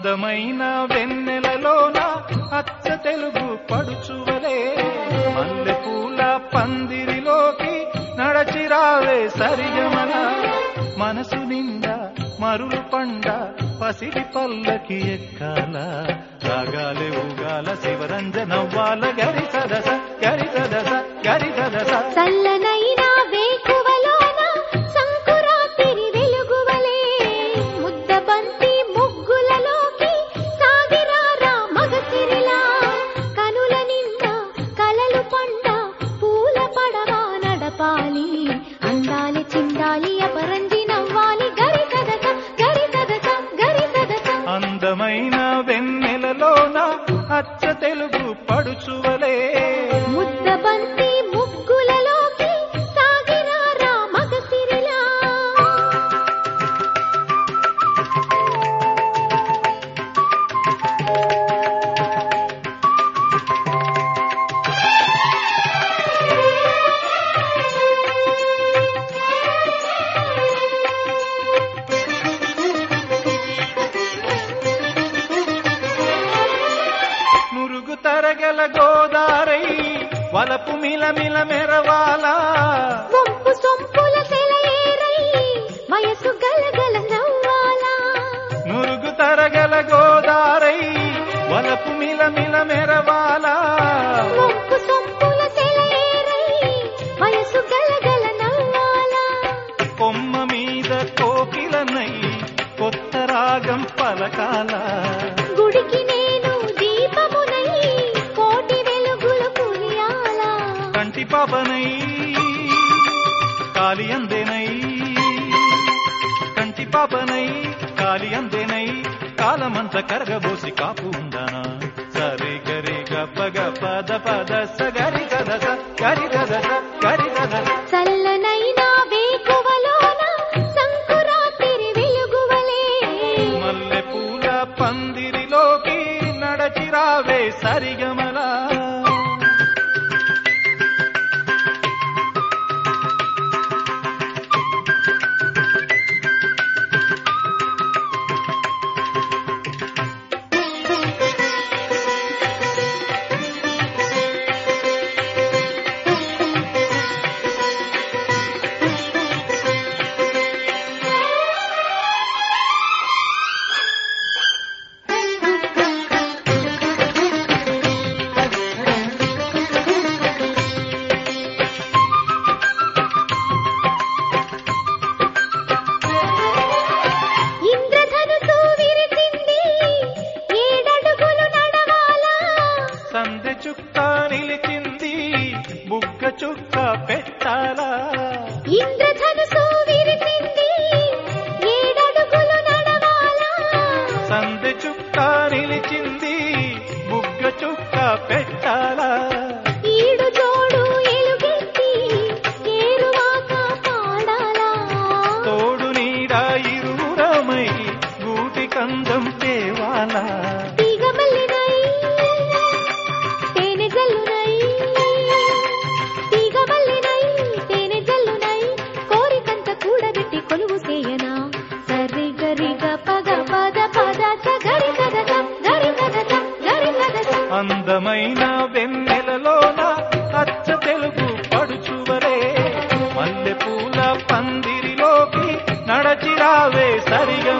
అందమైన వెన్నెలలోన అచ్చ తెలుగు పడుచువలే మల్లె పూల పందిరిలోకి నడచిరావే సరిగమన మనసు నిండా మరులు పండ పసిడి పల్లకి ఎక్కాల రాగాలే ఊగాల శివరంజనవ్వాల గరి సదస గరి సదస గరి సదస చల్లనైన వేకువలోన సంకురాతిరి వెలుగువలే ముద్దబంతి ముగ్గులలోకి సాగిరారా మగసిరిలా కనుల నిండా కలలు పండ పూల పడవా నడపాలి అందాలి చిందాలి అపరంజి నవ్వాలి గరి సదస గరి సదస గరి సదస అందమైన వెన్నెలలోన అచ్చ తెలుగు పడుచువలే ముద్దబంతి ముగ్గులలోకి సాగిరారా మగసిరిలా మురుగు తరగల గోదారై వలపు మిలమిల మెరవాలా వంపు సొంపుల సెలయేరై వయసు గలగల నవ్వాలా మురుగు తరగల గోదారై వలపు మిలమిల మెరవాలా వంపు సొంపుల సెలయేరై వయసు గలగల నవ్వాలా కొమ్మ మీద కోకిలనై కొత్త రాగం పలకాల గుడికి నేను దీపమునై కోటి వెలుగులు పులియాలా కంటి పాపనై కాలి అందెనై కంటి పాపనై కాలి అందెనై కాలమంత కరగబోసి కాపు ఉందనా సరి గరి గప్ప గప్ప ద పద స గరి గద స గరి గద స గరి గద స. చల్లనైన వేకువలోన సంకురాతిరి వెలుగువలే మల్లె పూల పందిరిలోకి నడచిరావే సరిగమలా ఇంద్రధనుసు విరిసింది ఏడడుగులు నడవాలా సందె చుక్క నిలిచింది బుగ్గ చుక్క పెట్టాలా ఇంద్రధనుసు విరిసింది ఏడడుగులు నడవాలా సందె చుక్క నిలిచింది బుగ్గ చుక్క పెట్టాలా ఈడు జోడు ఎలుగెత్తి ఏరువాక పాడాలా తోడు నీడ ఇరువురమై గూటి కందం తేవాలా తీగమల్లినై తేనె జల్లునై తీగమల్లినై తేనె జల్లునై కోరికంత కూడబెట్టి కొలువు చేయనా సరి గరి గ పగ పద పద స గరి గద స గరి గద స గరి గద స అందమైన వెన్నెలలోన అచ్చ తెలుగు పడుచువలే మల్లె పూల పందిరిలోకి నడచిరావే సరిగ